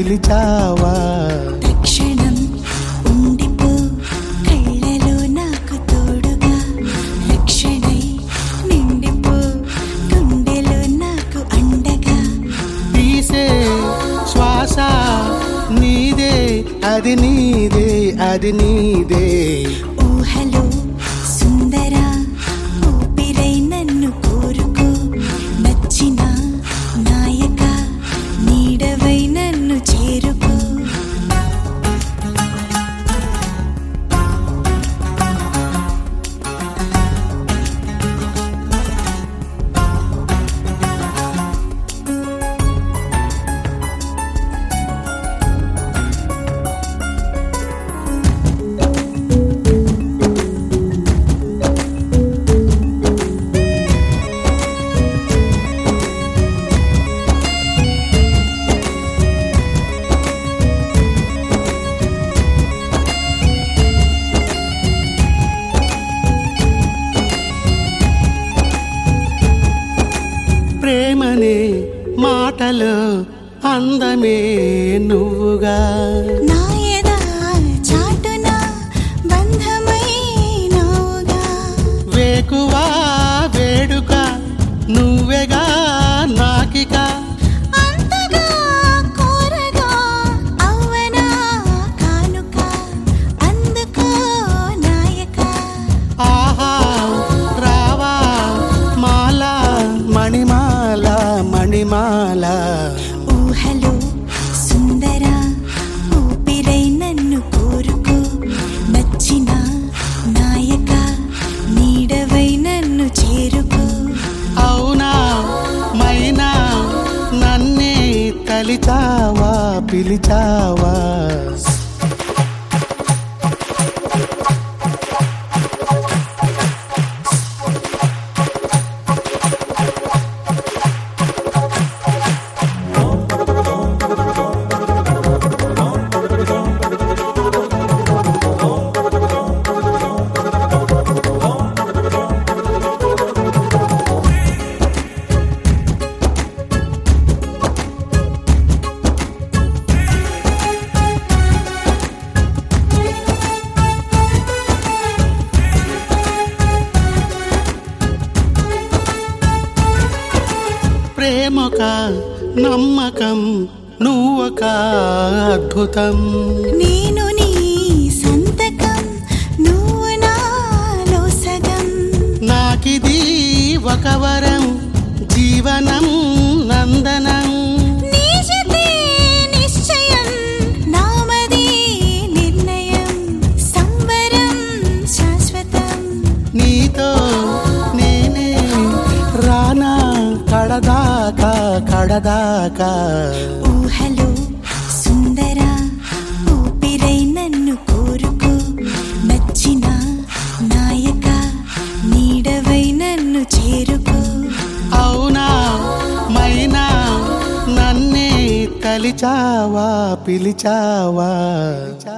పిలిచావా తక్షణం ఉండిపో కళ్ళలో నాకు తోడుగా రక్షణై నిండిపో గుండెలో నాకు అండగా తీసే శ్వాస నీదే అది నీదే అది నీదే ఊహలో సుందర ఊపిరై నన్ను కోరుకో నచ్చిన నాయక నీడవై నన్ను చేరుకో ప్రేమనే మాటలు అందమే నువ్వుగా నాయద చాటున బంధమై నావుగా వేకువా వేడుక నువ్వెగా నాకిక అంతగా కోరగా అవ్వనా కానుక అందుకో నాయక ఆహా రావా మాల మణిమాల మణిమాల ఊహలో సుందర ఊపిరై నన్ను కోరుకో నచ్చిన నాయక నీడవై నన్ను చేరుకో అవునా మైనా నన్నే తలిచావా పిలిచావా ప్రేమొక నమ్మకం నువ్వొక అద్భుతం నేను నీ సంతకం నువ్వు నాలో సగం నాకిది ఒక వరం జీవనం నందనం నీ జతే నిశ్చయం నామది నిర్ణయం సంబరం శాశ్వతం నీతో నేనే రానా కడదాకా కడదాకా ఊహలో సుందర ఊపిరై నన్ను కోరుకో నచ్చిన నాయక నీడవై నన్ను చేరుకో అవునా మైనా నన్నే తలిచావా పిలిచావా